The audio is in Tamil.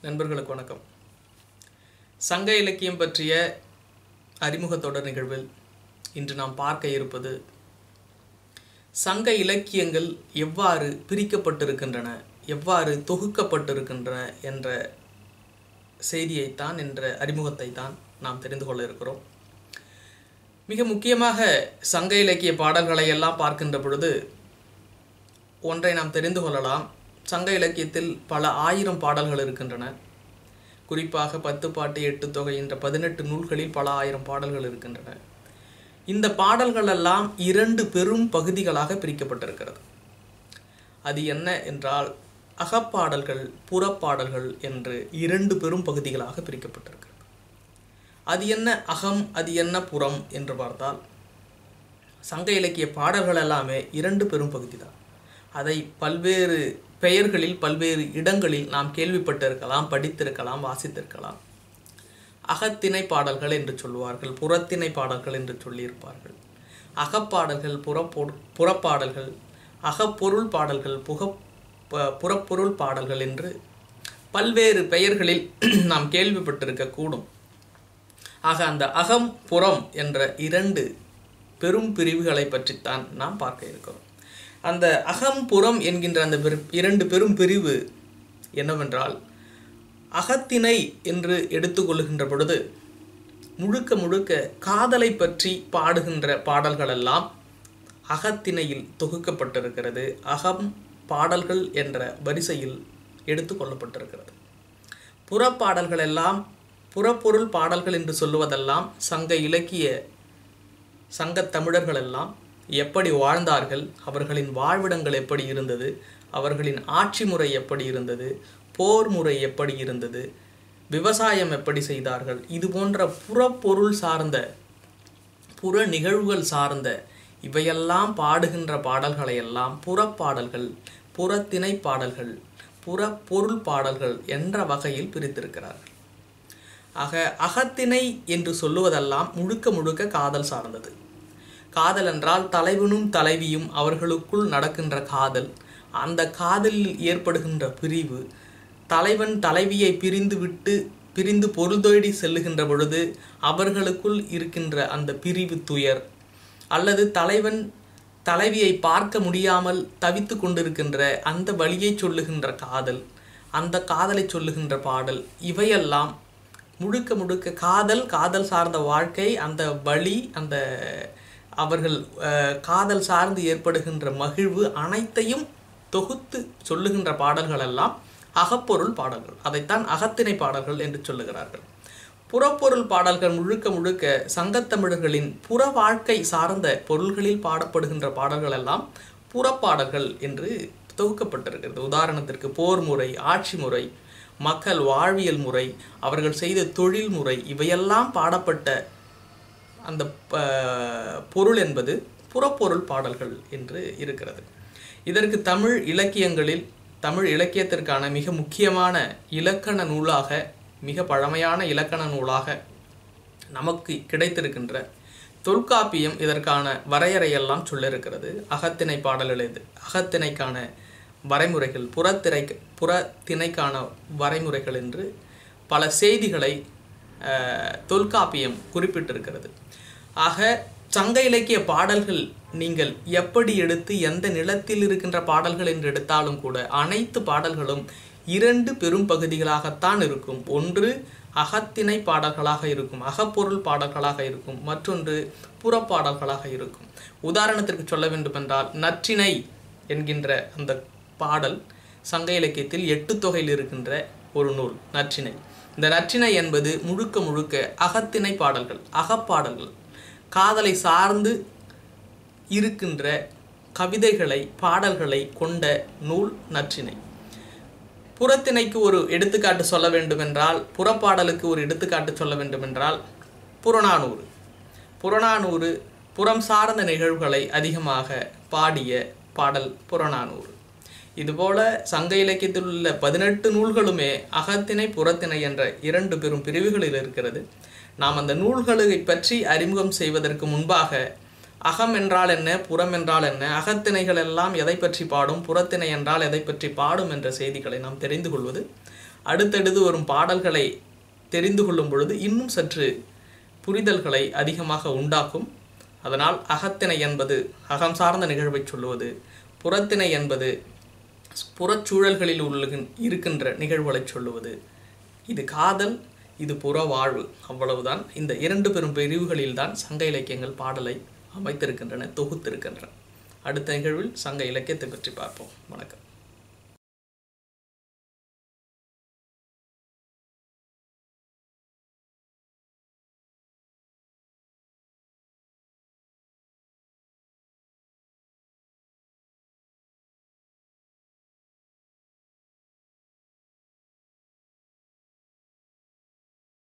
நண்பர்களுக்கு வணக்கம் சங்க இலக்கியம் பற்றிய அறிமுக தொடர் நிகழ்வில் இன்று நாம் பார்க்க இருப்பது சங்க இலக்கியங்கள் எவ்வாறு பிரிக்கப்பட்டிருக்கின்றன எவ்வாறு தொகுக்கப்பட்டிருக்கின்றன என்ற செய்தியைத்தான் என்ற அறிமுகத்தை தான் நாம் தெரிந்து கொள்ள இருக்கிறோம் மிக முக்கியமாக சங்க இலக்கிய பாடல்களை எல்லாம் பார்க்கின்ற பொழுது ஒன்றை நாம் தெரிந்து கொள்ளலாம் சங்க இலக்கியத்தில் பல ஆயிரம் பாடல்கள் இருக்கின்றன குறிப்பாக பத்து பாட்டு எட்டு தொகை என்ற பதினெட்டு நூல்களில் பல ஆயிரம் பாடல்கள் இருக்கின்றன இந்த பாடல்கள் எல்லாம் இரண்டு பெரும் பகுதிகளாக பிரிக்கப்பட்டிருக்கிறது அது என்ன என்றால் அகப்பாடல்கள் புறப்பாடல்கள் என்று இரண்டு பெரும் பகுதிகளாக பிரிக்கப்பட்டிருக்கிறது அது என்ன அகம் அது என்ன புறம் என்று பார்த்தால் சங்க இலக்கிய பாடல்கள் எல்லாமே இரண்டு பெரும் பகுதி தான் அதை பல்வேறு பெயர்களில் பல்வேறு இடங்களில் நாம் கேள்விப்பட்டிருக்கலாம் படித்திருக்கலாம் வாசித்திருக்கலாம் அகத்திணை பாடல்கள் என்று சொல்லுவார்கள் புறத்திணை பாடல்கள் என்று சொல்லியிருப்பார்கள் அகப்பாடல்கள் புறப்பொ புறப்பாடல்கள் அகப்பொருள் பாடல்கள் புக புறப்பொருள் பாடல்கள் என்று பல்வேறு பெயர்களில் நாம் கேள்விப்பட்டிருக்கக்கூடும் ஆக அந்த அகம் புறம் என்ற இரண்டு பெரும் பிரிவுகளை பற்றித்தான் நாம் பார்க்க இருக்கிறோம் அந்த அகம் புறம் என்கின்ற அந்த இரண்டு பெரும் பிரிவு என்னவென்றால் அகத்திணை என்று எடுத்துக்கொள்கின்ற பொழுது முழுக்க முழுக்க காதலை பற்றி பாடுகின்ற பாடல்கள் எல்லாம் அகத்திணையில் தொகுக்கப்பட்டிருக்கிறது அகம் பாடல்கள் என்ற வரிசையில் எடுத்துக்கொள்ளப்பட்டிருக்கிறது புறப்பாடல்கள் எல்லாம் புறப்பொருள் பாடல்கள் என்று சொல்லுவதெல்லாம் சங்க இலக்கிய சங்க தமிழர்கள் எல்லாம் எப்படி வாழ்ந்தார்கள் அவர்களின் வாழ்விடங்கள் எப்படி இருந்தது அவர்களின் ஆட்சி முறை எப்படி இருந்தது போர் முறை எப்படி இருந்தது விவசாயம் எப்படி செய்தார்கள் இது போன்ற புறப்பொருள் சார்ந்த புற நிகழ்வுகள் சார்ந்த இவையெல்லாம் பாடுகின்ற பாடல்களை எல்லாம் புறப்பாடல்கள் புறத்திணை பாடல்கள் புற பொருள் பாடல்கள் என்ற வகையில் பிரித்திருக்கிறார்கள் ஆக அகத்திணை என்று சொல்லுவதெல்லாம் முழுக்க முழுக்க காதல் சார்ந்தது காதல் என்றால் தலைவனும் தலைவியும் அவர்களுக்குள் நடக்கின்ற காதல் அந்த காதலில் ஏற்படுகின்ற பிரிவு தலைவன் தலைவியை பிரிந்து விட்டு பிரிந்து பொருள் தேடி செல்லுகின்ற பொழுது அவர்களுக்குள் இருக்கின்ற அந்த பிரிவு துயர் அல்லது தலைவன் தலைவியை பார்க்க முடியாமல் தவித்து கொண்டிருக்கின்ற அந்த வழியை சொல்லுகின்ற காதல் அந்த காதலை சொல்லுகின்ற பாடல் இவையெல்லாம் முழுக்க முழுக்க காதல் காதல் சார்ந்த வாழ்க்கை அந்த வழி அந்த அவர்கள் காதல் சார்ந்து ஏற்படுகின்ற மகிழ்வு அனைத்தையும் தொகுத்து சொல்லுகின்ற பாடல்கள் எல்லாம் அகப்பொருள் பாடல்கள் அதைத்தான் அகத்திணை பாடல்கள் என்று சொல்லுகிறார்கள் புறப்பொருள் பாடல்கள் முழுக்க முழுக்க சங்கத்தமிழர்களின் புற வாழ்க்கை சார்ந்த பொருள்களில் பாடப்படுகின்ற பாடல்கள் எல்லாம் புறப்பாடல்கள் என்று தொகுக்கப்பட்டிருக்கிறது உதாரணத்திற்கு போர் முறை ஆட்சி முறை மக்கள் வாழ்வியல் முறை அவர்கள் செய்த தொழில் முறை இவையெல்லாம் பாடப்பட்ட அந்த பொருள் என்பது புறப்பொருள் பாடல்கள் என்று இருக்கிறது இதற்கு தமிழ் இலக்கியங்களில் தமிழ் இலக்கியத்திற்கான மிக முக்கியமான இலக்கண நூலாக மிக பழமையான இலக்கண நூலாக நமக்கு கிடைத்திருக்கின்ற தொல்காப்பியம் இதற்கான வரையறையெல்லாம் சொல்லியிருக்கிறது அகத்திணை பாடல்கள் இது அகத்திணைக்கான வரைமுறைகள் புறத்திரை புறத்திணைக்கான வரைமுறைகள் என்று பல செய்திகளை தொல்காப்பியம் குறிப்பிட்டிருக்கிறது ஆக சங்க இலக்கிய பாடல்கள் நீங்கள் எப்படி எடுத்து எந்த நிலத்தில் இருக்கின்ற பாடல்கள் என்று எடுத்தாலும் கூட அனைத்து பாடல்களும் இரண்டு பெரும் பகுதிகளாகத்தான் இருக்கும் ஒன்று அகத்திணை பாடல்களாக இருக்கும் அகப்பொருள் பாடல்களாக இருக்கும் மற்றொன்று புறப்பாடல்களாக இருக்கும் உதாரணத்திற்கு சொல்ல வேண்டுமென்றால் நற்றினை என்கின்ற அந்த பாடல் சங்க இலக்கியத்தில் எட்டு தொகையில் இருக்கின்ற ஒரு நூல் நற்றினை இந்த நற்றினை என்பது முழுக்க முழுக்க அகத்திணை பாடல்கள் அகப்பாடல்கள் காதலை சார்ந்து இருக்கின்ற கவிதைகளை பாடல்களை கொண்ட நூல் நற்றினை புறத்திணைக்கு ஒரு எடுத்துக்காட்டு சொல்ல வேண்டுமென்றால் புறப்பாடலுக்கு ஒரு எடுத்துக்காட்டு சொல்ல வேண்டுமென்றால் புறநானூறு புறநானூறு புறம் சார்ந்த நிகழ்வுகளை அதிகமாக பாடிய பாடல் புறநானூறு இதுபோல சங்க இலக்கியத்தில் உள்ள பதினெட்டு நூல்களுமே அகத்திணை புறத்திணை என்ற இரண்டு பெரும் பிரிவுகளில் இருக்கிறது நாம் அந்த நூல்களை பற்றி அறிமுகம் செய்வதற்கு முன்பாக அகம் என்றால் என்ன புறம் என்றால் என்ன அகத்திணைகள் எல்லாம் எதை பற்றி பாடும் புறத்திணை என்றால் எதை பற்றி பாடும் என்ற செய்திகளை நாம் தெரிந்து கொள்வது அடுத்தடுத்து வரும் பாடல்களை தெரிந்து கொள்ளும் பொழுது இன்னும் சற்று புரிதல்களை அதிகமாக உண்டாக்கும் அதனால் அகத்திணை என்பது அகம் சார்ந்த நிகழ்வை சொல்லுவது புறத்திணை என்பது புறச்சூழல்களில் உள்ள இருக்கின்ற நிகழ்வுகளை சொல்லுவது இது காதல் இது புற வாழ்வு அவ்வளவுதான் இந்த இரண்டு பெரும் பிரிவுகளில்தான் சங்க இலக்கியங்கள் பாடலை அமைத்திருக்கின்றன தொகுத்திருக்கின்றன அடுத்த நிகழ்வில் சங்க இலக்கியத்தை பற்றி பார்ப்போம் வணக்கம்